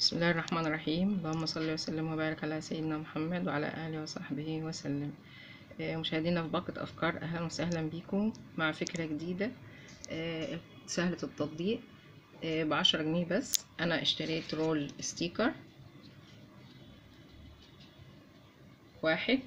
بسم الله الرحمن الرحيم اللهم صل وسلم وبارك على سيدنا محمد وعلى آله وصحبه وسلم آه، مشاهدينا في باقة أفكار أهلا وسهلا بكم مع فكرة جديدة آه، سهلة التطبيق آه، بعشرة جنيه بس أنا اشتريت رول ستيكر واحد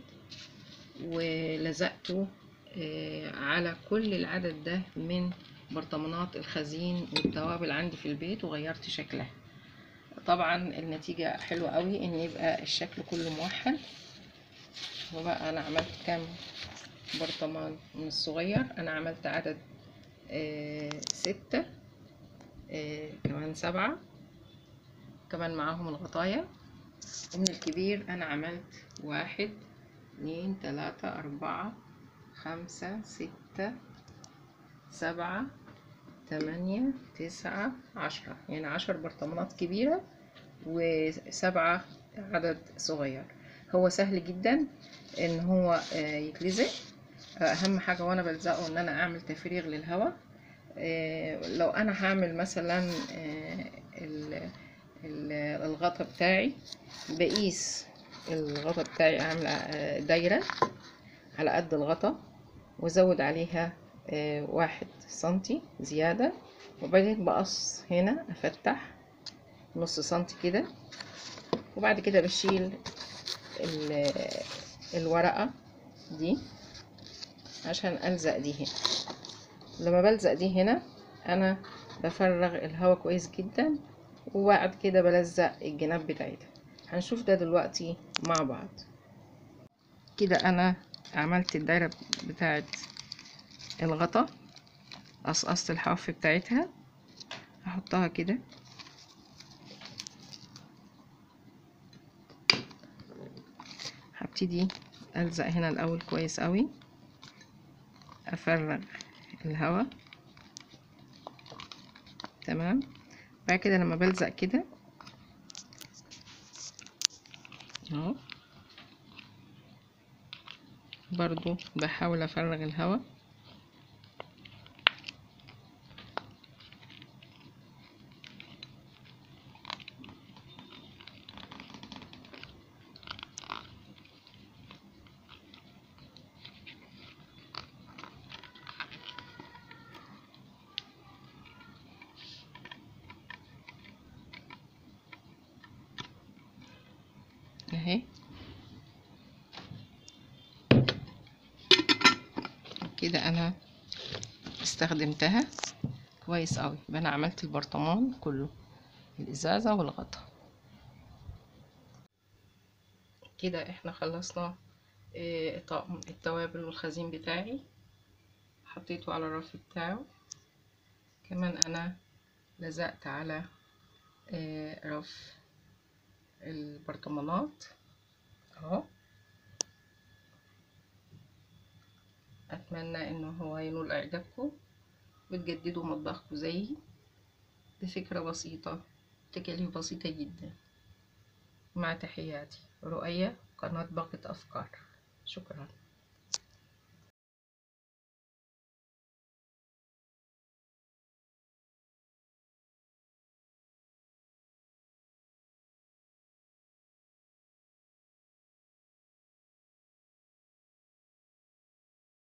ولزقته آه، على كل العدد ده من برطمانات الخزين والتوابل عندي في البيت وغيرت شكلها طبعا النتيجة حلوة قوي ان يبقى الشكل كله موحد وبقى انا عملت كام برطمان من الصغير انا عملت عدد آه ستة آه كمان سبعة كمان معاهم الغطايا ومن الكبير انا عملت واحد اتنين تلاتة اربعة خمسة ستة سبعة تمانية تسعة عشرة يعني عشر برطمانات كبيرة وسبعة عدد صغير هو سهل جدا ان هو يتلزق اهم حاجة وانا بلزقه ان انا اعمل تفريغ للهواء لو انا هعمل مثلا الغطا بتاعي بقيس الغطا بتاعي اعمل دايرة على قد الغطا وازود عليها واحد سنتي زيادة وبعدين بقص هنا افتح نص سنتي كده وبعد كده بشيل الورقة دي عشان ألزق دي هنا لما بلزق دي هنا أنا بفرغ الهواء كويس جدا وبعد كده بلزق الجناب بتاعتها هنشوف ده دلوقتي مع بعض كده أنا عملت الدايرة بتاعت الغطا قصقصت الحواف بتاعتها هحطها كده هبتدي الزق هنا الاول كويس قوي افرغ الهواء تمام بعد كده لما بلزق كده اهو برضو بحاول افرغ الهواء اهي كده انا استخدمتها كويس قوي يبقى انا عملت البرطمان كله الازازه والغطا كده احنا خلصنا اه طقم التوابل والخزين بتاعي حطيته على الرف بتاعه كمان انا لزقت على اه رف البرطمانات اهو اتمنى انه هو ينول اعجابكم وتجددوا مطبخكم زيي بفكرة بسيطة تكاليف بسيطة جدا مع تحياتي رؤية قناة باقة افكار شكرا